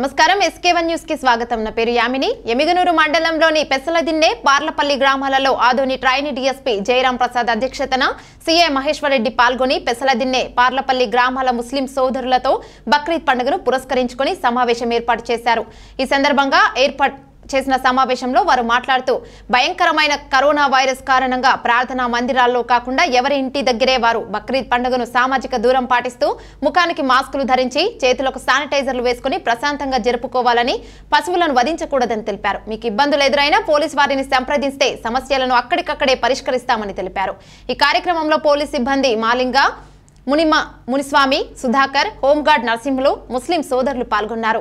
నమస్కారం SK one news కి స్వాగతం నా పేరు యామిని ఎమిగనూరు మండలంలోని పెసలదిన్నె పార్లపల్లి గ్రామాలలో ఆదోని ట్రైనీ డీఎస్పీ జయరాం ప్రసాద్ అధ్యక్షతన సీఐ మహేశ్వరరెడ్డి పాల్గొని పెసలదిన్నె పార్లపల్లి గ్రామాల ముస్లిం సోదరులతో బక్రీద్ పండుగను పురస్కరించుకొని సమావేశం ఏర్పాటు చేశారు ఈ సందర్భంగా ఏర్పాటు చేసిన సమావేశంలో వారు మాట్లాడుతూ భయంకరమైన కరోనా వైరస్ కారణంగా ప్రార్థనా మందిరాల్లో కాకుండా ఎవరి ఇంటి దగ్గరే వారు బక్రీద్ పండుగను సామాజిక దూరం పాటిస్తూ ముఖానికి మాస్కులు ధరించి చేతులకు శానిటైజర్లు వేసుకుని ప్రశాంతంగా జరుపుకోవాలని పశువులను వధించకూడదని తెలిపారు మీకు ఇబ్బందులు ఎదురైనా పోలీస్ వారిని సంప్రదిస్తే సమస్యలను అక్కడికక్కడే పరిష్కరిస్తామని తెలిపారు ఈ కార్యక్రమంలో పోలీస్ సిబ్బంది మాలింగ మునిమ మునిస్వామి సుధాకర్ హోంగార్డ్ నరసింహులు ముస్లిం సోదరులు పాల్గొన్నారు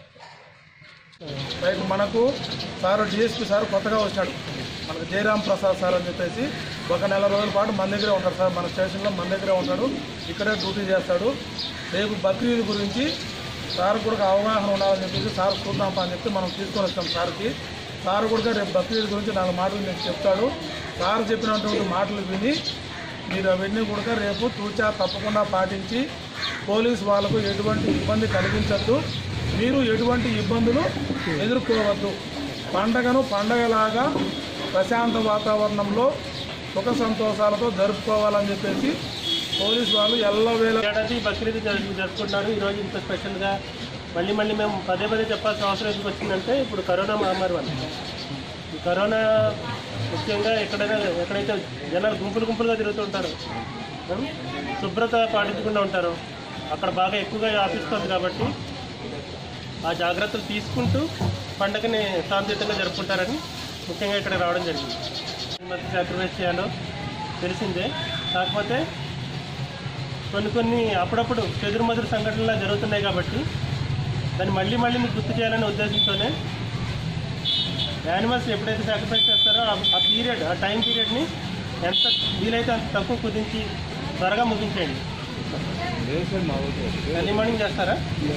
రైట్ మనకు సార్ డిఎస్పీ సార్ కొత్తగా వచ్చాడు మనకు జయరాం ప్రసాద్ సార్ అని చెప్పేసి ఒక నెల రోజుల పాటు మన దగ్గరే ఉంటాడు సార్ మన స్టేషన్లో మన దగ్గరే ఉంటాడు ఇక్కడే డ్యూటీ చేస్తాడు రేపు బక్రీద్ గురించి సార్ కూడా అవగాహన ఉండాలని చెప్పేసి సార్ చూద్దాం అని చెప్పి మనం తీసుకొని వచ్చాం సార్కి సార్ కూడా రేపు బక్రీద్ గురించి నాలుగు మాటలు మీకు చెప్తాడు సార్ చెప్పినటువంటి మాటలు విని మీరు అవన్నీ కూడా రేపు తూచా తప్పకుండా పాటించి పోలీస్ వాళ్ళకు ఎటువంటి ఇబ్బంది కలిగించద్దు మీరు ఎటువంటి ఇబ్బందులు ఎదుర్కోవద్దు పండగను పండగలాగా ప్రశాంత వాతావరణంలో సుఖ సంతోషాలతో జరుపుకోవాలని చెప్పేసి పోలీస్ వాళ్ళు ఎల్లవేళ ఏడాది బక్రీద్ జరు- జరుపుకుంటున్నాడు ఈరోజు ఇంత స్పెషల్గా మళ్ళీ మళ్ళీ మేము పదే పదే చెప్పాల్సిన అవసరం ఎందుకు వచ్చిందంటే ఇప్పుడు కరోనా మహమ్మారి వల్ల ఈ కరోనా ముఖ్యంగా ఎక్కడైనా ఎక్కడైతే జనాలు గుంపులు గుంపులుగా తిరుగుతుంటారు ఉం? శుభ్రత పాటించకుండా ఉంటారు అక్కడ బాగా ఎక్కువగా వ్యాపిస్తుంది కాబట్టి ఆ జాగ్రత్తలు తీసుకుంటూ పండగని శాంతియుతంగా జరుపుకుంటారని ముఖ్యంగా ఇక్కడ రావడం జరిగింది ఈ మధ్య సాక్రిఫైస్ చేయాలో తెలిసిందే కాకపోతే కొన్ని కొన్ని అప్పుడప్పుడు చెదురుమదురు సంఘటనలు జరుగుతున్నాయి కాబట్టి దాన్ని మళ్ళీ మళ్ళీ మీకు గుర్తు చేయాలనే ఉద్దేశంతోనే యానిమల్స్ ఎప్పుడైతే సాక్రిఫైస్ చేస్తారో ఆ- ఆ పీరియడ్ ఆ టైం పీరియడ్ని ఎంత వీలైతే అంత తక్కువ కుదించి త్వరగా ముగించేయండి ఎర్లీ మార్నింగ్ చేస్తారా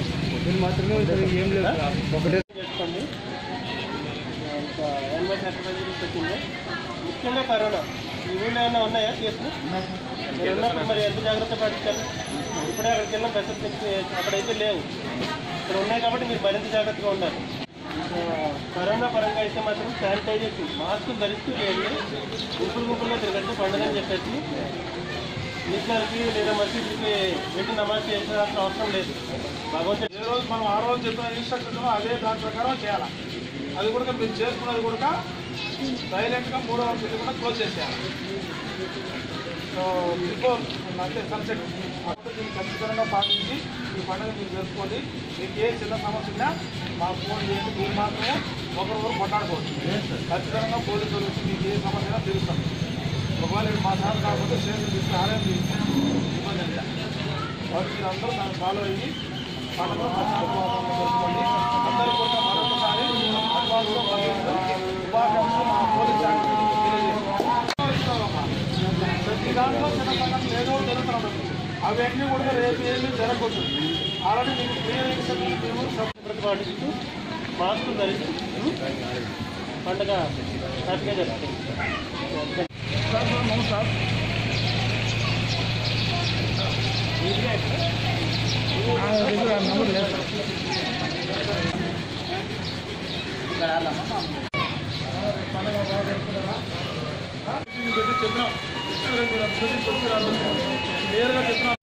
చేసుకోండి ఇంకా యానిమల్ సాక్రిఫైస్ గురించి వచ్చింది ముఖ్యంగా కరోనా ఈ ఊళ్ళో ఏమైనా ఉన్నాయా కేసులు మీరు ఉన్నప్పుడు మరి ఎంత జాగ్రత్త పాటించాలి ఇప్పుడే అక్కడికి వెళ్ళిన బెస్ట్ చెక్ అక్కడైతే లేవు ఇక్కడ ఉన్నాయి కాబట్టి మీరు మరింత జాగ్రత్తగా ఉండాలి సో, కరోనా పరంగా అయితే మాత్రం శానిటైజేషన్ మాస్క్ ధరిస్తూ లేదు గుంపులు గుంపులుగా తిరగచ్చు పండుగ అని చెప్పేసి నిజానికి లేదా మసీదుకి వెళ్ళి నమాజ్ చేయాల్సిన అవసరం లేదు భగవంతుడు ఏ రోజు మనం ఆ రోజు చెప్పిన ఇన్స్ట్రక్షన్ అదే దాని ప్రకారం చేయాలి అది కూడా మీరు చేసుకున్నది కూడా సైలెంట్గా మూడో రోజు కూడా క్లోజ్ చేసేయాలి సో బిఫోర్ అంటే సన్సెట్ దీన్ని ఖచ్చితంగా పాటించి ఈ పండుగ మీరు జరుపుకోండి మీకు ఏ చిన్న సమస్య ఉన్నా మాకు ఫోన్ చేయండి మీరు మాత్రమే ఒకరికొకరు కొట్లాడుకోవచ్చు ఖచ్చితంగా పోలీసులు వచ్చి మీకు ఏ సమస్య అయినా తెలుస్తాం ఒకవేళ ఇది మా సార్ కాకపోతే స్టేషన్ తీసుకుని ఆలయం తీసుకుని ఇబ్బంది లేదు కాబట్టి మీరు అందరూ దాన్ని ఫాలో అయ్యి పండుగ జరుపుకోండి అందరూ కూడా మరొకసారి అడ్వాన్స్లో శుభాకాంక్షలు మా పోలీస్ శాఖకి తెలియజేస్తున్నాం ప్రతి దాంట్లో చిన్న సంఘటన ఏదో జరుగుతున్నాం అవన్నీ కూడా రేపు ఏమీ జరగకూడదు ఆల్రెడీ మీకు క్లియర్ మేము భద్రత పాటిస్తూ మాస్క్ ధరిస్తూ పండుగ హ్యాపీగా జరుగుతుంది సార్ సార్ నమస్కారం నంబర్ లేదు సార్ పండుగ బాగా జరుపుకున్నారా చెప్పినాం క్లియర్గా చెప్పినా